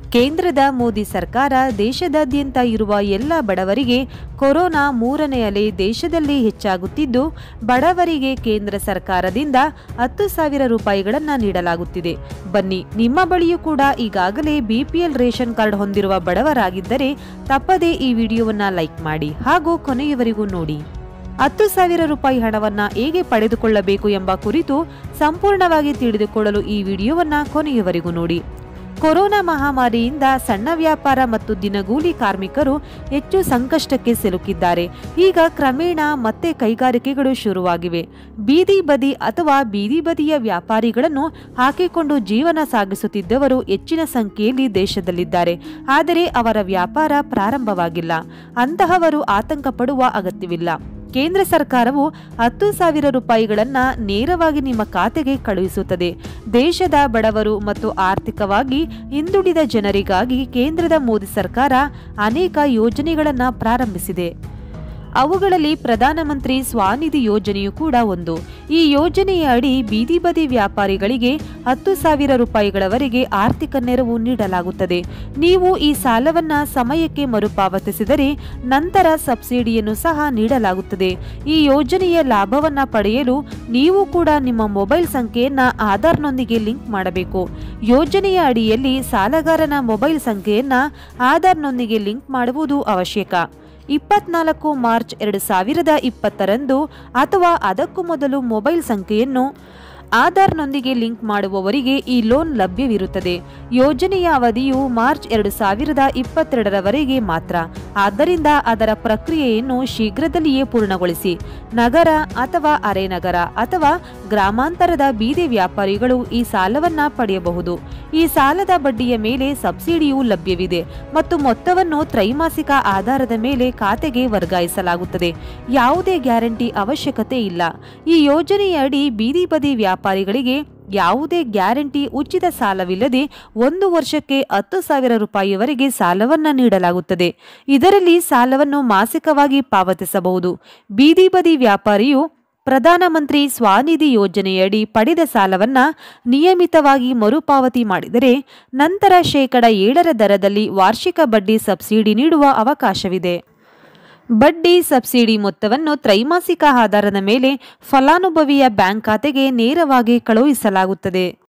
ಕೇಂದ್ರದ ಮೋದಿ ಸರ್ಕಾರ ದೇಶದಾದ್ಯಂತ ಇರುವ ಎಲ್ಲ ಬಡವರಿಗೆ ಕೊರೋನಾ ಮೂರನೇ ಅಲೆ ದೇಶದಲ್ಲಿ ಹೆಚ್ಚಾಗುತ್ತಿದ್ದು ಬಡವರಿಗೆ ಕೇಂದ್ರ ಸರ್ಕಾರದಿಂದ ಹತ್ತು ಸಾವಿರ ರೂಪಾಯಿಗಳನ್ನು ನೀಡಲಾಗುತ್ತಿದೆ ಬನ್ನಿ ನಿಮ್ಮ ಬಳಿಯೂ ಕೂಡ ಈಗಾಗಲೇ ಬಿಪಿಎಲ್ ರೇಷನ್ ಕಾರ್ಡ್ ಹೊಂದಿರುವ ಬಡವರಾಗಿದ್ದರೆ ತಪ್ಪದೇ ಈ ವಿಡಿಯೋವನ್ನು ಲೈಕ್ ಮಾಡಿ ಹಾಗೂ ಕೊನೆಯವರೆಗೂ ನೋಡಿ ಹತ್ತು ಸಾವಿರ ರೂಪಾಯಿ ಹಣವನ್ನು ಹೇಗೆ ಪಡೆದುಕೊಳ್ಳಬೇಕು ಎಂಬ ಕುರಿತು ಸಂಪೂರ್ಣವಾಗಿ ತಿಳಿದುಕೊಳ್ಳಲು ಈ ವಿಡಿಯೋವನ್ನು ಕೊನೆಯವರೆಗೂ ನೋಡಿ ಕೊರೋನಾ ಮಹಾಮಾರಿಯಿಂದ ಸಣ್ಣ ವ್ಯಾಪಾರ ಮತ್ತು ದಿನಗೂಲಿ ಕಾರ್ಮಿಕರು ಹೆಚ್ಚು ಸಂಕಷ್ಟಕ್ಕೆ ಸಿಲುಕಿದ್ದಾರೆ ಈಗ ಕ್ರಮೇಣ ಮತ್ತೆ ಕೈಗಾರಿಕೆಗಳು ಶುರುವಾಗಿವೆ ಬೀದಿ ಬದಿ ಅಥವಾ ಬೀದಿ ಬದಿಯ ವ್ಯಾಪಾರಿಗಳನ್ನು ಹಾಕಿಕೊಂಡು ಜೀವನ ಸಾಗಿಸುತ್ತಿದ್ದವರು ಹೆಚ್ಚಿನ ಸಂಖ್ಯೆಯಲ್ಲಿ ದೇಶದಲ್ಲಿದ್ದಾರೆ ಆದರೆ ಅವರ ವ್ಯಾಪಾರ ಪ್ರಾರಂಭವಾಗಿಲ್ಲ ಅಂತಹವರು ಆತಂಕ ಪಡುವ ಅಗತ್ಯವಿಲ್ಲ ಕೇಂದ್ರ ಸರ್ಕಾರವು ಹತ್ತು ಸಾವಿರ ರೂಪಾಯಿಗಳನ್ನು ನೇರವಾಗಿ ನಿಮ್ಮ ಖಾತೆಗೆ ಕಳುಹಿಸುತ್ತದೆ ದೇಶದ ಬಡವರು ಮತ್ತು ಆರ್ಥಿಕವಾಗಿ ಹಿಂದುಳಿದ ಜನರಿಗಾಗಿ ಕೇಂದ್ರದ ಮೋದಿ ಸರ್ಕಾರ ಅನೇಕ ಯೋಜನೆಗಳನ್ನು ಪ್ರಾರಂಭಿಸಿದೆ ಅವುಗಳಲ್ಲಿ ಪ್ರಧಾನಮಂತ್ರಿ ಸ್ವಾನಿಧಿ ಯೋಜನೆಯು ಕೂಡ ಒಂದು ಈ ಯೋಜನೆಯ ಅಡಿ ಬೀದಿ ಬದಿ ವ್ಯಾಪಾರಿಗಳಿಗೆ ಹತ್ತು ಸಾವಿರ ರೂಪಾಯಿಗಳವರೆಗೆ ಆರ್ಥಿಕ ನೆರವು ನೀಡಲಾಗುತ್ತದೆ ನೀವು ಈ ಸಾಲವನ್ನ ಸಮಯಕ್ಕೆ ಮರುಪಾವತಿಸಿದರೆ ನಂತರ ಸಬ್ಸಿಡಿಯನ್ನು ಸಹ ನೀಡಲಾಗುತ್ತದೆ ಈ ಯೋಜನೆಯ ಲಾಭವನ್ನ ಪಡೆಯಲು ನೀವು ಕೂಡ ನಿಮ್ಮ ಮೊಬೈಲ್ ಸಂಖ್ಯೆಯನ್ನ ಆಧಾರ್ನೊಂದಿಗೆ ಲಿಂಕ್ ಮಾಡಬೇಕು ಯೋಜನೆಯ ಅಡಿಯಲ್ಲಿ ಸಾಲಗಾರನ ಮೊಬೈಲ್ ಸಂಖ್ಯೆಯನ್ನ ಆಧಾರ್ನೊಂದಿಗೆ ಲಿಂಕ್ ಮಾಡುವುದು ಅವಶ್ಯಕ ಇಪ್ಪತ್ನಾಲ್ಕು ಮಾರ್ಚ್ ಎರಡು ಸಾವಿರದ ಇಪ್ಪತ್ತರಂದು ಅಥವಾ ಅದಕ್ಕೂ ಮೊದಲು ಮೊಬೈಲ್ ಸಂಖ್ಯೆಯನ್ನು ಆಧಾರ್ನೊಂದಿಗೆ ಲಿಂಕ್ ಮಾಡುವವರಿಗೆ ಈ ಲೋನ್ ಲಭ್ಯವಿರುತ್ತದೆ ಯೋಜನೆಯ ಅವಧಿಯು ಮಾರ್ಚ್ ಎರಡು ಸಾವಿರದ ಇಪ್ಪತ್ತೆರಡರವರೆಗೆ ಮಾತ್ರ ಆದ್ದರಿಂದ ಅದರ ಪ್ರಕ್ರಿಯೆಯನ್ನು ಶೀಘ್ರದಲ್ಲಿಯೇ ಪೂರ್ಣಗೊಳಿಸಿ ನಗರ ಅಥವಾ ಅರೆನಗರ ಅಥವಾ ಗ್ರಾಮಾಂತರದ ಬೀದಿ ವ್ಯಾಪಾರಿಗಳು ಈ ಸಾಲವನ್ನ ಪಡೆಯಬಹುದು ಈ ಸಾಲದ ಬಡ್ಡಿಯ ಮೇಲೆ ಸಬ್ಸಿಡಿಯೂ ಲಭ್ಯವಿದೆ ಮತ್ತು ಮೊತ್ತವನ್ನು ತ್ರೈಮಾಸಿಕ ಆಧಾರದ ಮೇಲೆ ಖಾತೆಗೆ ವರ್ಗಾಯಿಸಲಾಗುತ್ತದೆ ಯಾವುದೇ ಗ್ಯಾರಂಟಿ ಅವಶ್ಯಕತೆ ಇಲ್ಲ ಈ ಯೋಜನೆಯ ಅಡಿ ಬೀದಿ ಬದಿ ವ್ಯಾಪಾರಿಗಳಿಗೆ ಯಾವುದೇ ಗ್ಯಾರಂಟಿ ಉಚಿತ ಸಾಲವಿಲ್ಲದೆ ಒಂದು ವರ್ಷಕ್ಕೆ ಹತ್ತು ಸಾವಿರ ರೂಪಾಯಿವರೆಗೆ ಸಾಲವನ್ನ ನೀಡಲಾಗುತ್ತದೆ ಇದರಲ್ಲಿ ಸಾಲವನ್ನು ಮಾಸಿಕವಾಗಿ ಪಾವತಿಸಬಹುದು ಬೀದಿ ಬದಿ ವ್ಯಾಪಾರಿಯು ಪ್ರಧಾನಮಂತ್ರಿ ಸ್ವಾನಿಧಿ ಯೋಜನೆಯಡಿ ಪಡೆದ ಸಾಲವನ್ನ ನಿಯಮಿತವಾಗಿ ಮರುಪಾವತಿ ಮಾಡಿದರೆ ನಂತರ ಶೇಕಡ ಏಳರ ದರದಲ್ಲಿ ವಾರ್ಷಿಕ ಬಡ್ಡಿ ಸಬ್ಸಿಡಿ ನೀಡುವ ಅವಕಾಶವಿದೆ ಬಡ್ಡಿ ಸಬ್ಸಿಡಿ ಮೊತ್ತವನ್ನು ತ್ರೈಮಾಸಿಕ ಆಧಾರದ ಮೇಲೆ ಫಲಾನುಭವಿಯ ಬ್ಯಾಂಕ್ ಖಾತೆಗೆ ನೇರವಾಗಿ ಕಳುಹಿಸಲಾಗುತ್ತದೆ